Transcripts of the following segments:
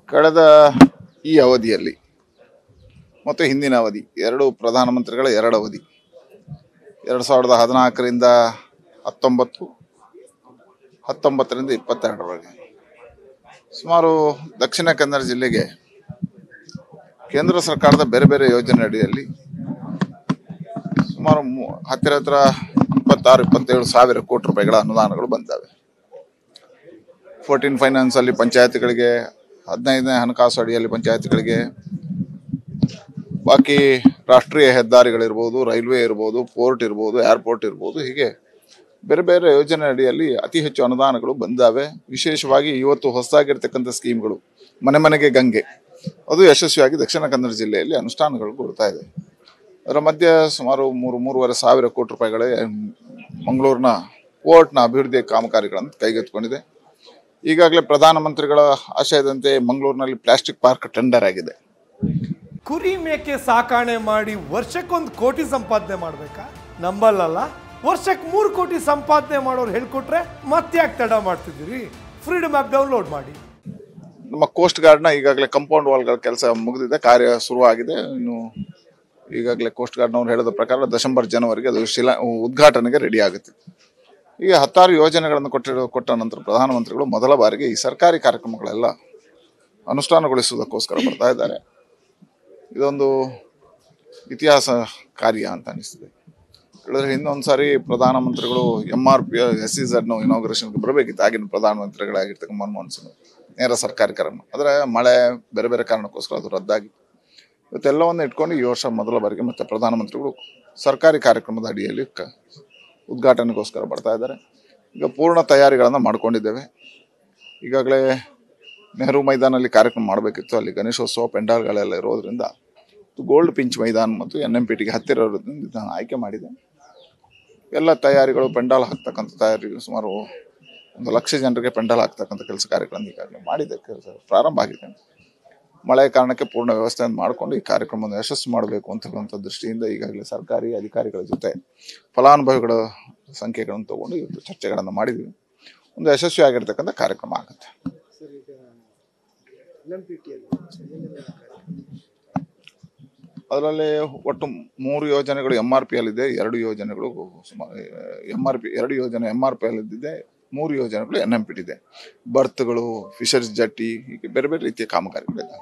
ಕಳೆದ ಈ ಅವಧಿಯಲ್ಲಿ ಮತ್ತು ಹಿಂದಿನ ಅವಧಿ ಎರಡು ಪ್ರಧಾನಮಂತ್ರಿಗಳ ಎರಡು ಅವಧಿ ಎರಡು ಸಾವಿರದ ಹದಿನಾಲ್ಕರಿಂದ ಹತ್ತೊಂಬತ್ತು ಹತ್ತೊಂಬತ್ತರಿಂದ ಇಪ್ಪತ್ತೆರಡರವರೆಗೆ ಸುಮಾರು ದಕ್ಷಿಣ ಕನ್ನಡ ಜಿಲ್ಲೆಗೆ ಕೇಂದ್ರ ಸರ್ಕಾರದ ಬೇರೆ ಬೇರೆ ಯೋಜನೆ ಅಡಿಯಲ್ಲಿ ಸುಮಾರು ಮೂ- ಹತ್ತಿರ ಹತ್ತಿರ ಇಪ್ಪತ್ತಾರು ಇಪ್ಪತ್ತೇಳು ಸಾವಿರ ಕೋಟಿ ರೂಪಾಯಿಗಳ ಅನುದಾನಗಳು ಬಂದಿದ್ದಾವೆ ಫೋರ್ಟೀನ್ ಫೈನಾನ್ಸ್ ಅಲ್ಲಿ ಪಂಚಾಯತ್ಗಳಿಗೆ ಹದಿನೈದನೇ ಹಣಕಾಸು ಅಡಿಯಲ್ಲಿ ಪಂಚಾಯತ್ಗಳಿಗೆ ಬಾಕಿ ರಾಷ್ಟ್ರೀಯ ಹೆದ್ದಾರಿಗಳಿರ್ಬೋದು ರೈಲ್ವೆ ಇರ್ಬೋದು ಪೋರ್ಟ್ ಇರ್ಬೋದು ಏರ್ಪೋರ್ಟ್ ಇರ್ಬೋದು ಹೀಗೆ ಬೇರೆ ಬೇರೆ ಯೋಜನೆ ಅಡಿಯಲ್ಲಿ ಅತಿ ಹೆಚ್ಚು ಅನುದಾನಗಳು ಬಂದಾವೆ ವಿಶೇಷವಾಗಿ ಇವತ್ತು ಹೊಸದಾಗಿರ್ತಕ್ಕಂಥ ಸ್ಕೀಮ್ಗಳು ಮನೆ ಮನೆಗೆ ಗಂಗೆ ಅದು ಯಶಸ್ವಿಯಾಗಿ ದಕ್ಷಿಣ ಕನ್ನಡ ಜಿಲ್ಲೆಯಲ್ಲಿ ಅನುಷ್ಠಾನಗಳು ಕೊಡ್ತಾ ಇದೆ ಅದರ ಮಧ್ಯೆ ಸುಮಾರು ಮೂರು ಮೂರುವರೆ ಸಾವಿರ ಕೋಟಿ ರೂಪಾಯಿಗಳೇ ಮಂಗಳೂರಿನ ಪೋರ್ಟ್ನ ಅಭಿವೃದ್ಧಿ ಕಾಮಗಾರಿಗಳನ್ನು ಕೈಗೆತ್ತಿಕೊಂಡಿದೆ ಈಗಾಗಲೇ ಪ್ರಧಾನಮಂತ್ರಿಗಳ ಆಶಯದಂತೆ ಮಂಗಳೂರಿನಲ್ಲಿ ಪ್ಲಾಸ್ಟಿಕ್ ಪಾರ್ಕ್ ಟೆಂಡರ್ ಆಗಿದೆ ಕುರಿ ಮೇಕೆ ಸಾಕಾಣೆ ಮಾಡಿ ವರ್ಷಕ್ಕೊಂದು ಕೋಟಿ ಸಂಪಾದನೆ ಮಾಡ್ಬೇಕಾ ನಂಬಲ್ಲಲ್ಲ ವರ್ಷಕ್ಕೆ ಮೂರು ಕೋಟಿ ಸಂಪಾದನೆ ಮಾಡೋರು ಹೇಳ್ಕೊಟ್ರೆ ಮತ್ತೆ ಯಾಕೆ ತಡ ಮಾಡ್ತಿದ್ದೀರಿ ಫ್ರೀಡಮ್ ಆ್ಯಪ್ ಡೌನ್ಲೋಡ್ ಮಾಡಿ ನಮ್ಮ ಕೋಸ್ಟ್ ಗಾರ್ಡ್ನ ಈಗಾಗಲೇ ಕಂಪೌಂಡ್ ವಾಲ್ಗಳ ಕೆಲಸ ಮುಗಿದಿದೆ ಕಾರ್ಯ ಶುರುವಾಗಿದೆ ಇನ್ನು ಈಗಾಗಲೇ ಕೋಸ್ಟ್ ಗಾರ್ಡ್ನವ್ರು ಹೇಳಿದ ಪ್ರಕಾರ ಡಿಸೆಂಬರ್ ಜನವರಿಗೆ ಅದು ಶಿಲಾ ಉದ್ಘಾಟನೆಗೆ ರೆಡಿ ಆಗುತ್ತೆ ಈಗ ಹತ್ತಾರು ಯೋಜನೆಗಳನ್ನು ಕೊಟ್ಟಿರೋ ಕೊಟ್ಟ ನಂತರ ಪ್ರಧಾನಮಂತ್ರಿಗಳು ಮೊದಲ ಬಾರಿಗೆ ಈ ಸರ್ಕಾರಿ ಕಾರ್ಯಕ್ರಮಗಳೆಲ್ಲ ಅನುಷ್ಠಾನಗೊಳಿಸುವುದಕ್ಕೋಸ್ಕರ ಬರ್ತಾ ಇದ್ದಾರೆ ಇದೊಂದು ಇತಿಹಾಸ ಕಾರ್ಯ ಅಂತ ಅನಿಸ್ತದೆ ಹೇಳಿದ್ರೆ ಹಿಂದೊಂದು ಸಾರಿ ಪ್ರಧಾನಮಂತ್ರಿಗಳು M R P S C ಝಡ್ನ ಇನಾಗ್ರೇಷನ್ಗೆ ಬರಬೇಕಿತ್ತು ಆಗಿನ ಪ್ರಧಾನಮಂತ್ರಿಗಳಾಗಿರ್ತಕ್ಕ ಮನಮೋಹನ್ ಸಿಂಗ್ ನೇರ ಸರ್ಕಾರಿ ಕಾರ್ಯಕ್ರಮ ಆದರೆ ಮಳೆ ಬೇರೆ ಬೇರೆ ಕಾರಣಕ್ಕೋಸ್ಕರ ಅದು ರದ್ದಾಗಿ ಇವತ್ತೆಲ್ಲವನ್ನು ಇಟ್ಕೊಂಡು ಈ ವರ್ಷ ಮೊದಲ ಬಾರಿಗೆ ಮತ್ತೆ ಪ್ರಧಾನಮಂತ್ರಿಗಳು ಸರ್ಕಾರಿ ಕಾರ್ಯಕ್ರಮದ ಅಡಿಯಲ್ಲಿ ಕ ಉದ್ಘಾಟನೆಗೋಸ್ಕರ ಬರ್ತಾ ಇದ್ದಾರೆ ಈಗ ಪೂರ್ಣ ತಯಾರಿಗಳನ್ನು ಮಾಡ್ಕೊಂಡಿದ್ದೇವೆ ಈಗಾಗಲೇ ನೆಹರು ಮೈದಾನಲ್ಲಿ ಕಾರ್ಯಕ್ರಮ ಮಾಡಬೇಕಿತ್ತು ಅಲ್ಲಿ ಗಣೇಶೋತ್ಸವ ಪೆಂಡಾಲ್ಗಳೆಲ್ಲ ಇರೋದ್ರಿಂದ ಗೋಲ್ಡ್ ಪಿಂಚ್ ಮೈದಾನ ಮತ್ತು ಎನ್ ಎಂ ಪಿ ಟಿಗೆ ಹತ್ತಿರ ಇರೋದ್ರಿಂದ ಇದನ್ನು ಆಯ್ಕೆ ಮಾಡಿದೆ ಎಲ್ಲ ತಯಾರಿಗಳು ಪೆಂಡಾಲ್ ಹಾಕ್ತಕ್ಕಂಥ ತಯಾರಿ ಸುಮಾರು ಒಂದು ಲಕ್ಷ ಜನರಿಗೆ ಪೆಂಡಾಲ್ ಹಾಕ್ತಕ್ಕಂಥ ಕೆಲಸ ಕಾರ್ಯಗಳನ್ನು ಈಗಾಗಲೇ ಮಾಡಿದೆ ಕೆಲಸ ಪ್ರಾರಂಭ ಆಗಿದೆ ಮಳೆ ಕಾರಣಕ್ಕೆ ಪೂರ್ಣ ವ್ಯವಸ್ಥೆಯನ್ನು ಮಾಡಿಕೊಂಡು ಈ ಕಾರ್ಯಕ್ರಮವನ್ನು ಯಶಸ್ಸು ಮಾಡಬೇಕು ಅಂತಕ್ಕಂಥ ದೃಷ್ಟಿಯಿಂದ ಈಗಾಗಲೇ ಸರ್ಕಾರಿ ಅಧಿಕಾರಿಗಳ ಜೊತೆ ಫಲಾನುಭವಿಗಳ ಸಂಖ್ಯೆಗಳನ್ನು ತಗೊಂಡು ಇವತ್ತು ಚರ್ಚೆಗಳನ್ನು ಮಾಡಿದ್ವಿ ಒಂದು ಯಶಸ್ವಿ ಆಗಿರ್ತಕ್ಕಂಥ ಕಾರ್ಯಕ್ರಮ ಆಗುತ್ತೆ ಅದರಲ್ಲಿ ಒಟ್ಟು ಮೂರು ಯೋಜನೆಗಳು ಎಂ ಆರ್ ಪಿ ಅಲ್ಲಿದೆ ಎರಡು ಯೋಜನೆಗಳು ಸುಮಾರು ಎಂ ಆರ್ ಪಿ ಎರಡು ಯೋಜನೆ ಎಂ ಆರ್ ಪಿ ಅಲ್ಲಿದ್ದಿದೆ ಮೂರು ಯೋಜನೆಗಳು ಎನ್ ಎಂ ಪಿ ಇದೆ ಬರ್ತ್ಗಳು ಫಿಶರ್ಸ್ ಜಟ್ಟಿ ಹೀಗೆ ಬೇರೆ ಬೇರೆ ರೀತಿಯ ಕಾಮಗಾರಿಗಳಿದ್ದಾವೆ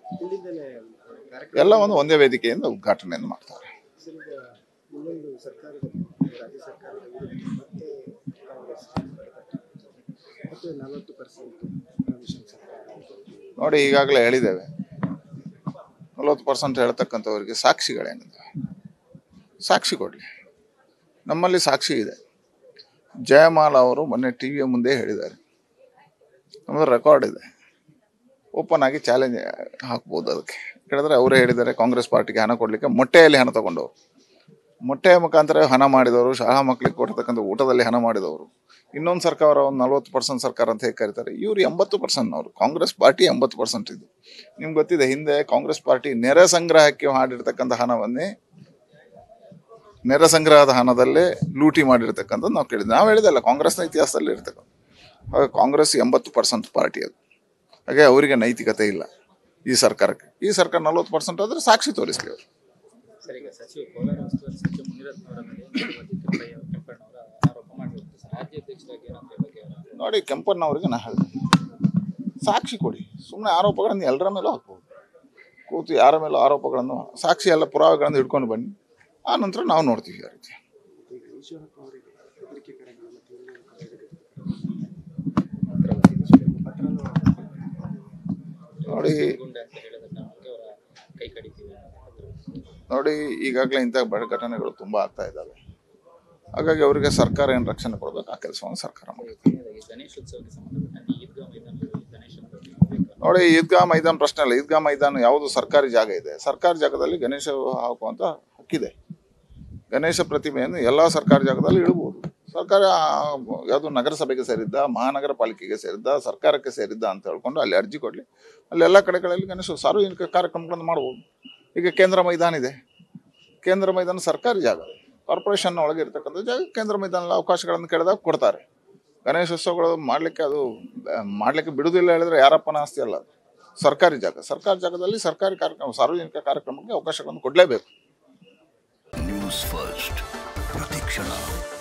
ಎಲ್ಲ ಒಂದು ಒಂದೇ ವೇದಿಕೆಯಿಂದ ಉದ್ಘಾಟನೆಯನ್ನು ಮಾಡ್ತಾರೆ ಇನ್ನೊಂದು ಸರ್ಕಾರದ ರಾಜ್ಯ ಸರ್ಕಾರದ ವಿರುದ್ಧ ಮತ್ತೆ ಕಾಂಗ್ರೆಸ್ ಮತ್ತೆ ನಲವತ್ತು ಪರ್ಸೆಂಟ್ ಕಮಿಷನ್ ಸರ್ಕಾರ ನೋಡಿ ಈಗಾಗಲೇ ಹೇಳಿದ್ದೇವೆ ನಲವತ್ತು ಪರ್ಸೆಂಟ್ ಹೇಳ್ತಕ್ಕಂಥವ್ರಿಗೆ ಸಾಕ್ಷಿಗಳೇನಿದ್ದಾವೆ ಸಾಕ್ಷಿ ಕೊಡಲಿ ನಮ್ಮಲ್ಲಿ ಸಾಕ್ಷಿ ಇದೆ ಜಯಮಾಲ ಅವರು ಮೊನ್ನೆ ಟಿ ವಿಯ ಮುಂದೆ ಹೇಳಿದ್ದಾರೆ ನಮ್ಮದು ರೆಕಾರ್ಡ್ ಇದೆ ಓಪನ್ ಆಗಿ ಚಾಲೆಂಜ್ ಹಾಕ್ಬೋದು ಅದಕ್ಕೆ ಹೇಳಿದ್ರೆ ಅವರೇ ಹೇಳಿದ್ದಾರೆ ಕಾಂಗ್ರೆಸ್ ಪಾರ್ಟಿಗೆ ಹಣ ಕೊಡಲಿಕ್ಕೆ ಮೊಟ್ಟೆಯಲ್ಲಿ ಹಣ ತಗೊಂಡವರು ಮೊಟ್ಟೆಯ ಮುಖಾಂತರ ಹಣ ಮಾಡಿದವರು ಶಾಲಾ ಮಕ್ಕಳಿಗೆ ಕೊಡ್ತಕ್ಕಂಥ ಊಟದಲ್ಲಿ ಹಣ ಮಾಡಿದವರು ಇನ್ನೊಂದು ಸರ್ಕಾರ ಒಂದು ನಲ್ವತ್ತು ಪರ್ಸೆಂಟ್ ಸರ್ಕಾರ ಅಂತ ಹೇಗೆ ಕರೀತಾರೆ ಇವರು ಎಂಬತ್ತು ಪರ್ಸೆಂಟ್ನವರು ಕಾಂಗ್ರೆಸ್ ಪಾರ್ಟಿ ಎಂಬತ್ತು ಪರ್ಸೆಂಟ್ ಇದು ನಿಮ್ಗೆ ಗೊತ್ತಿದೆ ಹಿಂದೆ ಕಾಂಗ್ರೆಸ್ ಪಾರ್ಟಿ ನೆರೆ ಸಂಗ್ರಹಕ್ಕೆ ಮಾಡಿರ್ತಕ್ಕಂಥ ಹಣವನ್ನೇ ನೆರೆ ಸಂಗ್ರಹದ ಹಣದಲ್ಲೇ ಲೂಟಿ ಮಾಡಿರ್ತಕ್ಕಂಥದ್ದು ನಾವು ಕೇಳಿದ್ವಿ ನಾವು ಹೇಳಿದಲ್ಲ ಕಾಂಗ್ರೆಸ್ನ ಇತಿಹಾಸದಲ್ಲಿ ಇರ್ತಕ್ಕಂಥ ಹಾಗೆ ಕಾಂಗ್ರೆಸ್ ಎಂಬತ್ತು ಪರ್ಸೆಂಟ್ ಪಾರ್ಟಿ ಅದು ಹಾಗೆ ಅವರಿಗೆ ನೈತಿಕತೆ ಇಲ್ಲ ಈ ಸರ್ಕಾರಕ್ಕೆ ಈ ಸರ್ಕಾರ ನಲ್ವತ್ತು ಪರ್ಸೆಂಟ್ ಆದರೆ ಸಾಕ್ಷಿ ತೋರಿಸ್ಲಿ ಅವರು ಸರ್ ಈಗ ಸಚಿವ ಕೋಲಾರ ಉಸ್ತುವಾರಿ ಸಚಿವ ಮುನಿರತ್ನವರ ಮೇಲೆ ನ್ಯಾಯವಾದಿ ಕೆಂಪಯ್ಯ ಕೆಂಪಣ್ಣವರ ಆರೋಪ ಮಾಡಿರುತ್ತೆ ಸರ್ ರಾಜ್ಯಾಧ್ಯಕ್ಷರಾಗಿ ಏನಂತ ಈ ಬಗ್ಗೆ ಅವರ ನೋಡಿ ಕೆಂಪಣ್ಣವರಿಗೆ ನಾ ಹೇಳಿದೆ ಸಾಕ್ಷಿ ಕೊಡಿ ಸುಮ್ಮನೆ ಆರೋಪಗಳನ್ನು ಎಲ್ಲರ ಮೇಲೂ ಹಾಕ್ಬೋದು ಕೂತು ಯಾರ ಮೇಲೂ ಆರೋಪಗಳನ್ನು ಸಾಕ್ಷಿ ಎಲ್ಲ ಪುರಾವೆಗಳನ್ನು ಹಿಡ್ಕೊಂಡು ಬನ್ನಿ ಆ ನಂತರ ನಾವು ನೋಡ್ತೀವಿ ಆ ರೀತಿ ಈಗ ಈಶ್ವರಪ್ಪ ಅವರಿಗೆ ಹೆದರಿಕೆ ಕರೆಗಳು ಮತ್ತು ಎಲ್ಲರೂ ಪತ್ರನೂ ನೋಡಿ ಗುಂಡೆ ಅಂತ ಹೇಳಿದ ಕಾರಣಕ್ಕೆ ಅವರ ಕೈ ಕಡಿತೀವಿ ಅನ್ನೋ ಪತ್ರ. ನೋಡಿ ಈಗಾಗಲೇ ಇಂಥ ಬಡ ಘಟನೆಗಳು ತುಂಬ ಆಗ್ತಾ ಇದ್ದಾವೆ ಹಾಗಾಗಿ ಅವರಿಗೆ ಸರ್ಕಾರ ಏನು ರಕ್ಷಣೆ ಕೊಡಬೇಕು ಆ ಕೆಲಸವನ್ನು ಸರ್ಕಾರ ಮಾಡುತ್ತೆ ಈ ಗಣೇಶೋತ್ಸವಕ್ಕೆ ಸಂಬಂಧಪಟ್ಟಂತೆ ಈದ್ಗಾ ಮೈದಾನದಲ್ಲಿ ಗಣೇಶನ ಪ್ರತಿಮೆ ಬೇಕಾ? ನೋಡಿ ಈದ್ಗಾ ಮೈದಾನ ಪ್ರಶ್ನೆ ಅಲ್ಲ ಈದ್ಗಾ ಮೈದಾನ ಯಾವುದು ಸರ್ಕಾರಿ ಜಾಗ ಇದೆ ಸರ್ಕಾರಿ ಜಾಗದಲ್ಲಿ ಗಣೇಶ ಹಾಕುವಂತ ಹಕ್ಕಿದೆ ಗಣೇಶ ಪ್ರತಿಮೆಯನ್ನು ಎಲ್ಲ ಸರ್ಕಾರಿ ಜಾಗದಲ್ಲಿ ಇಡಬಹುದು ಸರ್ಕಾರ ಯಾವುದು ನಗರಸಭೆಗೆ ಸೇರಿದ್ದ ಮಹಾನಗರ ಪಾಲಿಕೆಗೆ ಸೇರಿದ್ದ ಸರ್ಕಾರಕ್ಕೆ ಸೇರಿದ್ದ ಅಂತ ಹೇಳ್ಕೊಂಡು ಅಲ್ಲಿ ಅರ್ಜಿ ಕೊಡಲಿ ಅಲ್ಲಿ ಎಲ್ಲ ಕಡೆಗಳಲ್ಲಿ ಗಣೇಶ ಸಾರ್ವಜನಿಕ ಕಾರ್ಯಕ್ರಮಗಳನ್ನು ಮಾಡ್ಬೋದು ಈಗ ಕೇಂದ್ರ ಮೈದಾನ ಇದೆ ಕೇಂದ್ರ ಮೈದಾನ ಸರ್ಕಾರಿ ಜಾಗ ಕಾರ್ಪೊರೇಷನ್ ಒಳಗೆ ಇರ್ತಕ್ಕಂಥ ಜಾಗ ಕೇಂದ್ರ ಮೈದಾನದಲ್ಲಿ ಅವಕಾಶಗಳನ್ನು ಕೇಳಿದಾಗ ಕೊಡ್ತಾರೆ ಗಣೇಶೋತ್ಸವಗಳು ಮಾಡಲಿಕ್ಕೆ ಅದು ಆ, ಮಾಡ್ಲಿಕ್ಕೆ ಬಿಡುದಿಲ್ಲ ಹೇಳಿದ್ರೆ ಯಾರಪ್ಪನ ಆಸ್ತಿ ಅಲ್ಲ ಅದು ಸರ್ಕಾರಿ ಜಾಗ ಸರ್ಕಾರಿ ಜಾಗದಲ್ಲಿ ಸರ್ಕಾರಿ ಕಾರ್ಯಕ್ರಮ ಸಾರ್ವಜನಿಕ ಕಾರ್ಯಕ್ರಮಕ್ಕೆ ಅವಕಾಶಗಳನ್ನು ಕೊಡಲೇಬೇಕು ನ್ಯೂಸ್ ಫಸ್ಟ್ ಪ್ರತಿಕ್ಷಣ